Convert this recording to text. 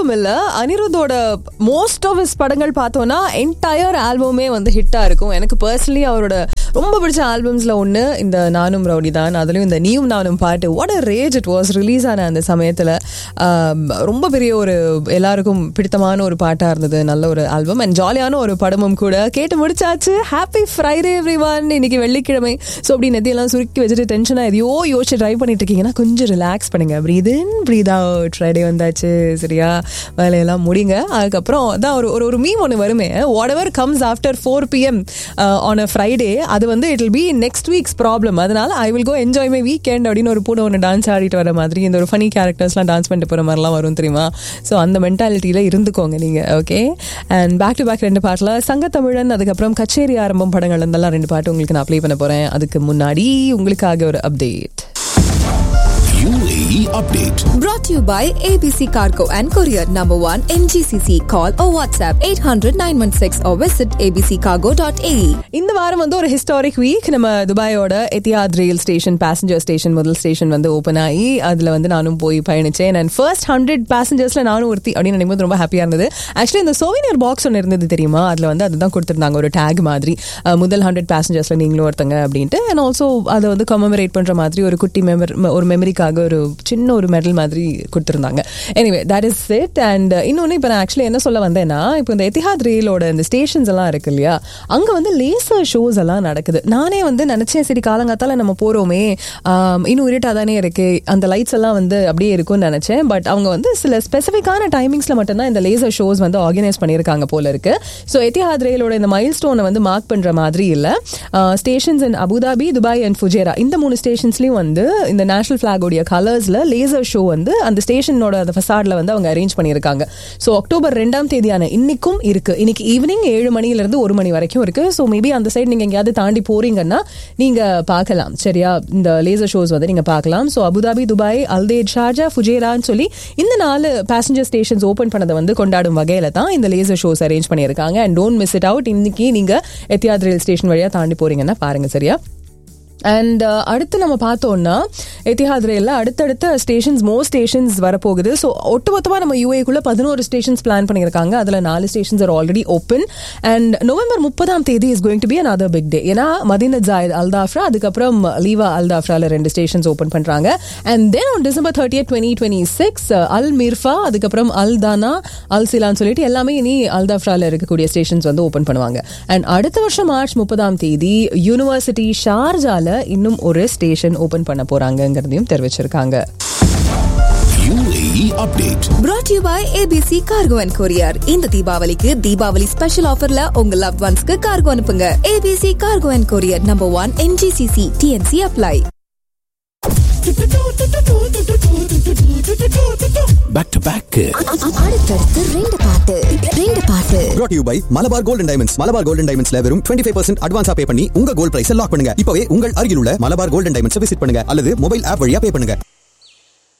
Album இல்ல அனிருத்தோட most of his படங்கள் பார்த்தோம்னா என்டையர் ஆல்பமே வந்து ஹிட்டா இருக்கும் எனக்கு பர்சனலி அவரோட ரொம்ப பிடிச்ச ஆல்பம்ஸ்ல ஒன்று இந்த நானும் ரவுடி தான் அதுலயும் இந்த நீயும் நானும் பாட்டு what a rage it was release ஆன அந்த சமயத்துல ஆம், ரொம்ப பெரிய ஒரு எல்லாருக்கும் பிடித்தமான ஒரு பாட்டா இருந்தது நல்ல ஒரு ஆல்பம் அண்ட் ஜாலியான ஒரு படமும் கூட கேட்டு முடிச்சாச்சு ஹாப்பி ஃப்ரைடே எவ்ரி ஒன் இன்னைக்கு வெள்ளிக்கிழமை ஸோ அப்படி நெத்தியெல்லாம் சுருக்கி வச்சுட்டு டென்ஷனாக எதையோ யோசிச்சு ட்ரை பண்ணிட்டு இருக்கீங்கன்னா கொஞ்சம் ரிலாக்ஸ் பண்ணுங்க breathe in breathe out Friday வந்தாச்சு சரியா வேலையெல்லாம் முடிங்க அதுக்கப்புறம் அதான் ஒரு ஒரு ஒரு மீம் ஒன்று வருமே whatever comes after four PM on a Friday அது வந்து it will be next week's problem அதனால I will go enjoy my weekend அப்படின்னு ஒரு பூனை ஒன்று டான்ஸ் ஆடிட்டு வர மாதிரி இந்த ஒரு ஃபனி கேரக்டர்ஸ்லாம் டான்ஸ் பண்ணிட்டு போகிற மாதிரிலாம் வரும் தெரியுமா ஸோ அந்த மென்டாலிட்டியில் இருந்துக்கோங்க நீங்கள் okay and back to back ரெண்டு பாட்டில் சங்கத்தமிழன் அதுக்கப்புறம் கச்சேரி ஆரம்பம் படங்கள் இருந்தெல்லாம் ரெண்டு பாட்டு உங்களுக்கு நான் ப்ளே பண்ண போகிறேன் அதுக்கு முன்னாடி உங்களுக்காக ஒரு update UAE update. Brought to you by ABC Cargo and Courier Number 1 MGCC. Call or WhatsApp 800 916 or visit abccargo.ae. இந்த வாரம் வந்து ஒரு ஹிஸ்டாரிக் வீக் நம்ம துபாயோட Etihad rail station passenger station முதல் ஸ்டேஷன் வந்து ஓப்பன் ஆகி அதுல வந்து நானும் போய் பயணிச்சேன் அண்ட் ஃபர்ஸ்ட் ஹண்ட்ரட் பேசஞ்சர்ஸ்ல நானும் ஒருத்தி அப்படின்னு நினைக்கும் போது ரொம்ப ஹாப்பியா இருந்தது ஆக்சுவலி இந்த சோவினியர் பாக்ஸ் ஒன்று இருந்தது தெரியுமா அதுல வந்து அதுதான் கொடுத்துருந்தாங்க ஒரு டேக் மாதிரி அஹ், முதல் ஹண்ட்ரட் பேசஞ்சர்ஸ்ல நீங்களும் ஒருத்தங்க அப்படின்ட்டு அண்ட் ஆல்சோ அதை வந்து கமமரேட் பண்ற மாதிரி ஒரு குட்டி மெமர் ஒரு மெமரிக்காக ஒரு சின்ன ஒரு மெடல் மாதிரி கொடுத்துருந்தாங்க anyway that is it and இன்னொன்று இப்போ நான் ஆக்சுவலி என்ன சொல்ல வந்தேன்னா இப்போ இந்த எத்திஹாத் ரயிலோட இந்த ஸ்டேஷன்ஸ் எல்லாம் இருக்கு இல்லையா அங்கே வந்து லேசர் ஷோஸ் எல்லாம் நடக்குது நானே வந்து நினச்சேன் சரி காலங்காத்தால நம்ம போகிறோமே இன்னும் இருட்டாக தானே இருக்கு அந்த லைட்ஸ் எல்லாம் வந்து அப்படியே இருக்கும்னு நினச்சேன் பட் அவங்க வந்து சில ஸ்பெசிஃபிக்கான டைமிங்ஸில் மட்டும்தான் இந்த லேசர் ஷோஸ் வந்து ஆர்கனைஸ் பண்ணியிருக்காங்க போல இருக்கு ஸோ எத்திஹாத் ரயிலோட இந்த மைல் ஸ்டோனை வந்து மார்க் பண்ணுற மாதிரி இல்லை stations in Abu Dhabi Dubai and Fujairah இந்த மூணு ஸ்டேஷன்ஸ்லையும் வந்து இந்த நேஷனல் ஃபிளாகோடைய கலர்ஸ்ல லேசர் ஷோ வந்து அந்த ஸ்டேஷனோட அந்த ஃபசாட்ல வந்து அவங்க அரேஞ்ச் பண்ணியிருக்காங்க ஸோ அக்டோபர் ரெண்டாம் தேதியான இன்னைக்கும் இருக்கு இன்னைக்கு ஈவினிங் ஏழு மணில இருந்து ஒரு மணி வரைக்கும் இருக்கு ஸோ மேபி அந்த சைடு நீங்க எங்கேயாவது தாண்டி போறீங்கன்னா நீங்க பார்க்கலாம் சரியா இந்த லேசர் ஷோஸ் வந்து நீங்க பார்க்கலாம் so Abu Dhabi Dubai Al Dhaid Sharjah ஃபுஜேரான்னு சொல்லி இந்த நாலு பேசஞ்சர் ஸ்டேஷன்ஸ் ஓப்பன் பண்ணதை வந்து கொண்டாடும் வகையில தான் இந்த லேசர் ஷோஸ் அரேஞ்ச் பண்ணியிருக்காங்க and don't miss it out இன்னைக்கு நீங்க எத்தியாத் ரயில் ஸ்டேஷன் வழியா தாண்டி போறீங்கன்னா பாருங்க சரியா அண்ட் அடுத்து நம்ம பார்த்தோம்னா எத்திஹாத் ரயில்ல அடுத்தடுத்த ஸ்டேஷன்ஸ் மோ ஸ்டேஷன்ஸ் வரப்போகுது ஸோ ஒட்டுமொத்தமாக நம்ம யூஏக்குள்ள பதினோரு ஸ்டேஷன்ஸ் பிளான் பண்ணியிருக்காங்க அதில் நாலு stations are already open and November முப்பதாம் தேதி is going to be another big day ஏன்னா மதீன ஜாயத் அல்தாஃப்ரா அதுக்கப்புறம் லீவா அல்தாஃப்ரால ரெண்டு ஸ்டேஷன்ஸ் ஓப்பன் பண்றாங்க and then on December thirty twenty twenty six Al Mirfa அதுக்கப்புறம் அல் தானா அல் சிலான்னு சொல்லிட்டு எல்லாமே இனி அல்தாஃப்ரால இருக்கக்கூடிய ஸ்டேஷன்ஸ் வந்து ஓப்பன் பண்ணுவாங்க அண்ட் அடுத்த வருஷம் மார்ச் முப்பதாம் தேதி யூனிவர்சிட்டி ஷார்ஜால இன்னும் ஒரு ஸ்டேஷன் ஓபன் பண்ண போறாங்கங்கிறதையும் தெரிவிச்சிருக்காங்க UAE update. Brought to you by ABC Cargo and Courier. இந்த தீபாவளிக்கு தீபாவளி ஸ்பெஷல் ஆஃபர்ல உங்க லவ் ஒன்ஸ்க்கு கார்கோ அனுப்புங்க ABC Cargo and Courier Number 1 MGCC TNC apply. Back to back. அடுத்தடுத்து ரெண்டு பாட்டு ரெண்டு பாட்டு brought to you by Malabar golden diamonds Malabar golden டைமண்ட்ஸ்ல வெறும் 25% ஃபைவ் பர்சன்ட் அட்வான்ஸா பே பண்ணி உங்க கோல்ட் பிரைஸ் லாக் பண்ணுங்க இப்பவே உங்கள் அருகில் உள்ள மலபார் கோல்டன் டைமண்ட்ஸ் விசிட் பண்ணுங்க அல்லது மொபைல் ஆப் வழியா பே பண்ணுங்க